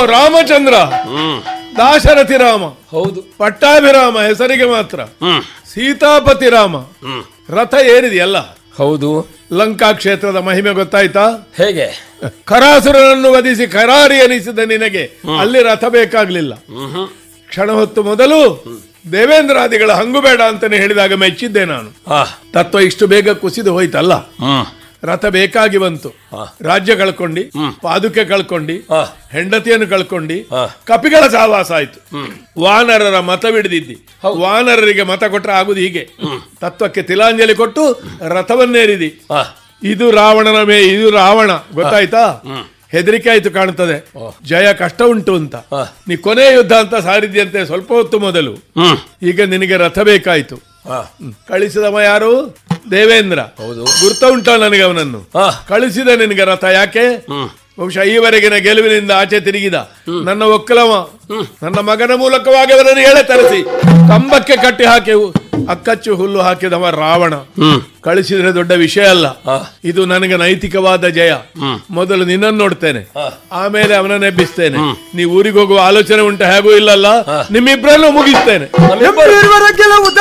ರಾಮಚಂದ್ರ ಹ್ಮ್ ದಾಶರಥಿ ರಾಮ ಹೌದು ಪಟ್ಟಾಭಿರಾಮ ಹೆಸರಿಗೆ ಮಾತ್ರ ಹ್ಮ್ ಸೀತಾಪತಿ ರಾಮ ಹ್ಮ್ ರಥ ಏರಿದೆಯಲ್ಲ ಹೌದು ಲಂಕಾ ಕ್ಷೇತ್ರದ ಮಹಿಮೆ ಗೊತ್ತಾಯ್ತಾ ಹೇಗೆ ಖರಾಸುರನನ್ನು ವಧಿಸಿ ಖರಾರಿ ಎನಿಸಿದ ನಿನಗೆ ಅಲ್ಲಿ ರಥ ಬೇಕಾಗ್ಲಿಲ್ಲ ಹ್ಮ್ ಹ್ಮ್ ಕ್ಷಣ ಹೊತ್ತು ಮೊದಲು ದೇವೇಂದ್ರಾದಿಗಳ ಹಂಗು ಬೇಡ ಅಂತಾನೆ ಹೇಳಿದಾಗ ಮೆಚ್ಚಿದ್ದೆ ನಾನು ಆ ತತ್ವ ಇಷ್ಟು ಬೇಗ ಕುಸಿದು ಹೋಯ್ತಲ್ಲ ಹ್ಮ್ ರಥ ಬೇಕಾಗಿ ಬಂತು ಹಾ. ರಾಜ್ಯ ಕಳ್ಕೊಂಡಿ ಹ್ಮ್. ಪಾದುಕೆ ಕಳ್ಕೊಂಡಿ ಆ ಹೆಂಡತಿಯನ್ನು ಕಳ್ಕೊಂಡಿ ಹಾ. ಕಪಿಗಳ ಸಹವಾಸ ಆಯ್ತು ವಾನರರ ಮತವಿಡಿದಿದ್ದಿ ವಾನರರಿಗೆ ಮತ ಕೊಟ್ರೆ ಆಗುದು ಹೀಗೆ ತತ್ವಕ್ಕೆ ತಿಲಾಂಜಲಿ ಕೊಟ್ಟು ರಥವನ್ನೇರಿದಿ ಆ ಇದು ರಾವಣನ ಮೇ ಇದು ರಾವಣ ಗೊತ್ತಾಯ್ತಾ ಹ್ಮ್. ಹೆದರಿಕೆ ಆಯ್ತು ಕಾಣ್ತದೆ ಜಯ ಕಷ್ಟ ಉಂಟು ಅಂತ ಆ. ನೀ ಕೊನೆ ಯುದ್ಧ ಅಂತ ಸಾರಿದ್ಯಂತೆ ಸ್ವಲ್ಪ ಹೊತ್ತು ಮೊದಲು ಹ್ಮ್ ಈಗ ನಿನಗೆ ರಥ ಬೇಕಾಯ್ತು ಆ ಹ್ಮ್. ಕಳಿಸಿದವ ಯಾರು ದೇವೇಂದ್ರ ಹೌದು ಗುರ್ತ ಉಂಟ ನನಗೆ ಅವನನ್ನು ಆ ಕಳಿಸಿದ ನಿನಗೆ ರಥ ಯಾಕೆ ಹ್ಮ್ ಬಹುಶಃ ಈವರೆಗಿನ ಗೆಲುವಿನಿಂದ ಆಚೆ ತಿರುಗಿದ ನನ್ನ ಒಕ್ಕಲವ ನನ್ನ ಮಗನ ಮೂಲಕವಾಗಿ ಅವರನ್ನು ಹೇಳೆ ತರಿಸಿ ಕಂಬಕ್ಕೆ ಕಟ್ಟಿ ಹಾಕಿ ಅಕ್ಕಚ್ಚು ಹುಲ್ಲು ಹಾಕಿದವ ರಾವಣ ಹ್ಮ್ ಕಳಿಸಿದ್ರೆ ದೊಡ್ಡ ವಿಷಯ ಅಲ್ಲ ಆ ಇದು ನನಗೆ ನೈತಿಕವಾದ ಜಯ ಹ್ಮ್. ಮೊದಲು ನಿನ್ನನ್ನು ನೋಡ್ತೇನೆ ಆ. ಆಮೇಲೆ ಅವನನ್ನ ಎಬ್ಬಿಸ್ತೇನೆ ನೀವು ಊರಿಗೆ ಹೋಗುವ ಆಲೋಚನೆ ಉಂಟು ಹೇಗೂ ಇಲ್ಲಲ್ಲ ನಿಮ್ಮಿಬ್ಬರನ್ನು ಮುಗಿಸ್ತೇನೆ ನಮ್ಮಿಬ್ಬರು ಇವರ ಕೆಲವು